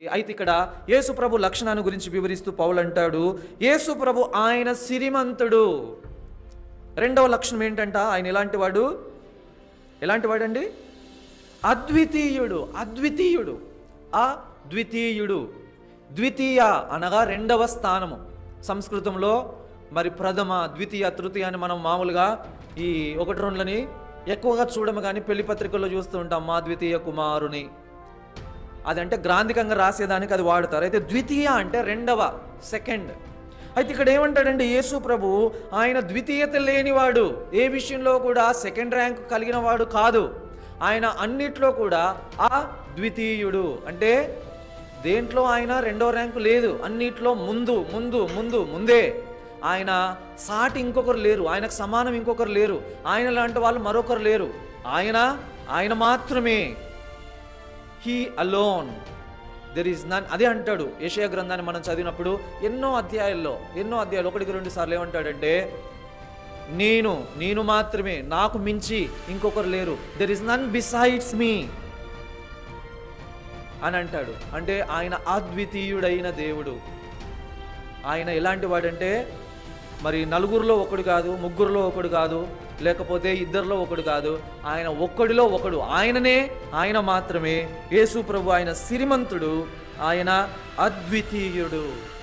అయితే ఇక్కడ యేసు ప్రభు లక్షణాన్ని గురించి వివరిస్తూ పౌలు అంటాడు యేసు ప్రభు ఆయన సిరిమంతుడు రెండవ లక్షణం ఏంటంట ఆయన ఎలాంటి వాడు ఎలాంటి వాడండి అద్వితీయుడు అద్వితీయుడు అద్వితీయుడు ద్వితీయ అనగా రెండవ స్థానము సంస్కృతంలో మరి ప్రథమ ద్వితీయ తృతీయ అని మనం మామూలుగా ఈ ఒకటి రెండులని ఎక్కువగా చూడము కానీ పెళ్లి పత్రికల్లో చూస్తూ ఉంటాం మా ద్వితీయ కుమారుని అదంటే గ్రాంధికంగా రాసేదానికి అది వాడతారు అయితే ద్వితీయ అంటే రెండవ సెకండ్ అయితే ఇక్కడ ఏమంటాడంటే యేసు ప్రభు ఆయన ద్వితీయత లేనివాడు ఏ విషయంలో కూడా సెకండ్ ర్యాంక్ కలిగిన వాడు కాదు ఆయన అన్నిట్లో కూడా ఆ ద్వితీయుడు అంటే దేంట్లో ఆయన రెండో ర్యాంకు లేదు అన్నిట్లో ముందు ముందు ముందు ముందే ఆయన సాటి ఇంకొకరు లేరు ఆయనకు సమానం ఇంకొకరు లేరు ఆయన లాంటి వాళ్ళు మరొకరు లేరు ఆయన ఆయన మాత్రమే he alone there is none అదే అంటాడు ఏషియా గ్రంథాన్ని మనం చదివినప్పుడు ఎన్నో అధ్యాయాల్లో ఎన్నో అధ్యాయాలు ఒకటికి రెండు సార్లు ఏమంటాడంటే నేను నేను మాత్రమే నాకు మించి ఇంకొకరు లేరు there is none besides me అని అంటాడు అంటే ఆయన అద్వితీయుడైన దేవుడు ఆయన ఎలాంటి వాడంటే మరి నలుగురిలో ఒకడు కాదు ముగ్గురులో ఒకడు కాదు లేకపోతే ఇద్దరిలో ఒకడు కాదు ఆయన ఒక్కడిలో ఒకడు ఆయననే ఆయన మాత్రమే యేసు ప్రభు ఆయన సిరిమంతుడు ఆయన అద్వితీయుడు